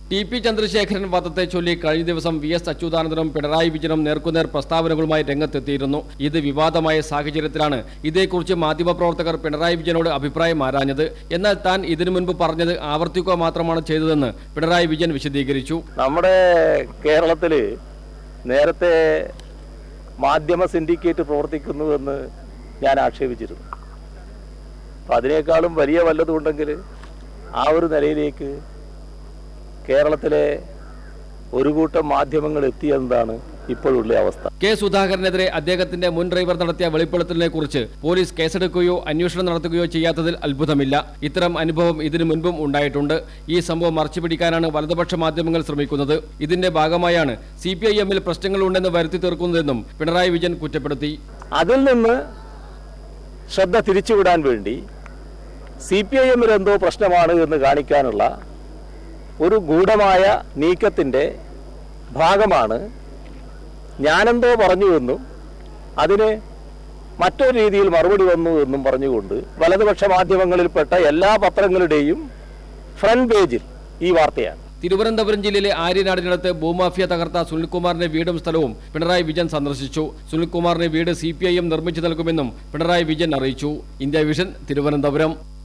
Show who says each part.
Speaker 1: T P Chandrasekharan വധത്തെ ചൊല്ലി കഴിഞ്ഞ ദിവസം വി എസ് അച്യുതാനന്ദനും പിണറായി വിജയനും നേർക്കുനേർ പ്രസ്താവനകളുമായി രംഗത്തെത്തിയിരുന്നു ഇത് വിവാദമായ സാഹചര്യത്തിലാണ് ഇതേക്കുറിച്ച് മാധ്യമപ്രവർത്തകർ പിണറായി വിജയനോട് അഭിപ്രായം ആരാഞ്ഞത് എന്നാൽ താൻ ഇതിനു മുൻപ് പറഞ്ഞത് ആവർത്തിക്കുക മാത്രമാണ് ചെയ്തതെന്ന് പിണറായി വിജയൻ വിശദീകരിച്ചു
Speaker 2: നമ്മുടെ കേരളത്തിൽ നേരത്തെ മാധ്യമ സിൻഡിക്കേറ്റ് പ്രവർത്തിക്കുന്നുവെന്ന് ഞാൻ ആക്ഷേപിച്ചിരുന്നു അപ്പം അതിനേക്കാളും വലിയ വല്ലതും ഉണ്ടെങ്കിൽ ആ ഒരു നിലയിലേക്ക് കേരളത്തിലെ ഒരു കൂട്ടം മാധ്യമങ്ങൾ എത്തിയെന്നതാണ് ഇപ്പോഴുള്ള അവസ്ഥ
Speaker 1: കെ സുധാകരനെതിരെ അദ്ദേഹത്തിന്റെ മുൻ ഡ്രൈവർ നടത്തിയ വെളിപ്പെടുത്തലിനെ കുറിച്ച് പോലീസ് കേസെടുക്കുകയോ അന്വേഷണം നടത്തുകയോ ചെയ്യാത്തതിൽ അത്ഭുതമില്ല ഇത്തരം അനുഭവം ഇതിനു മുൻപും ഉണ്ടായിട്ടുണ്ട് ഈ സംഭവം മറച്ചുപിടിക്കാനാണ് വലതുപക്ഷ മാധ്യമങ്ങൾ ശ്രമിക്കുന്നത് ഇതിന്റെ ഭാഗമായാണ് സി പി ഐ എമ്മിൽ പ്രശ്നങ്ങളുണ്ടെന്ന് വരുത്തി തീർക്കുന്നതെന്നും പിണറായി വിജയൻ കുറ്റപ്പെടുത്തി
Speaker 2: അതിൽ നിന്ന് ശ്രദ്ധ തിരിച്ചുവിടാൻ വേണ്ടി സി പി ഐ എമ്മിൽ എന്തോ പ്രശ്നമാണ് എന്ന് കാണിക്കാനുള്ള ഒരു ഗൂഢമായ നീക്കത്തിൻ്റെ ഭാഗമാണ് ഞാനെന്തോ പറഞ്ഞു എന്നും അതിന് മറ്റൊരു രീതിയിൽ മറുപടി വന്നു എന്നും പറഞ്ഞുകൊണ്ട് വലതുപക്ഷ മാധ്യമങ്ങളിൽപ്പെട്ട എല്ലാ പത്രങ്ങളുടെയും ഫ്രണ്ട് പേജിൽ ഈ വാർത്തയാണ്
Speaker 1: തിരുവനന്തപുരം ജില്ലയിലെ ആര്യനാടിനടുത്ത് ഭൂമാഫിയ തകർത്ത സുനിൽകുമാറിന്റെ വീടും സ്ഥലവും പിണറായി വിജയൻ സന്ദർശിച്ചു സുനിൽകുമാറിന്റെ വീട് സി പി ഐ എം നിർമ്മിച്ചു നൽകുമെന്നും പിണറായി വിജയൻ അറിയിച്ചു ഇന്ത്യ വിഷൻ തിരുവനന്തപുരം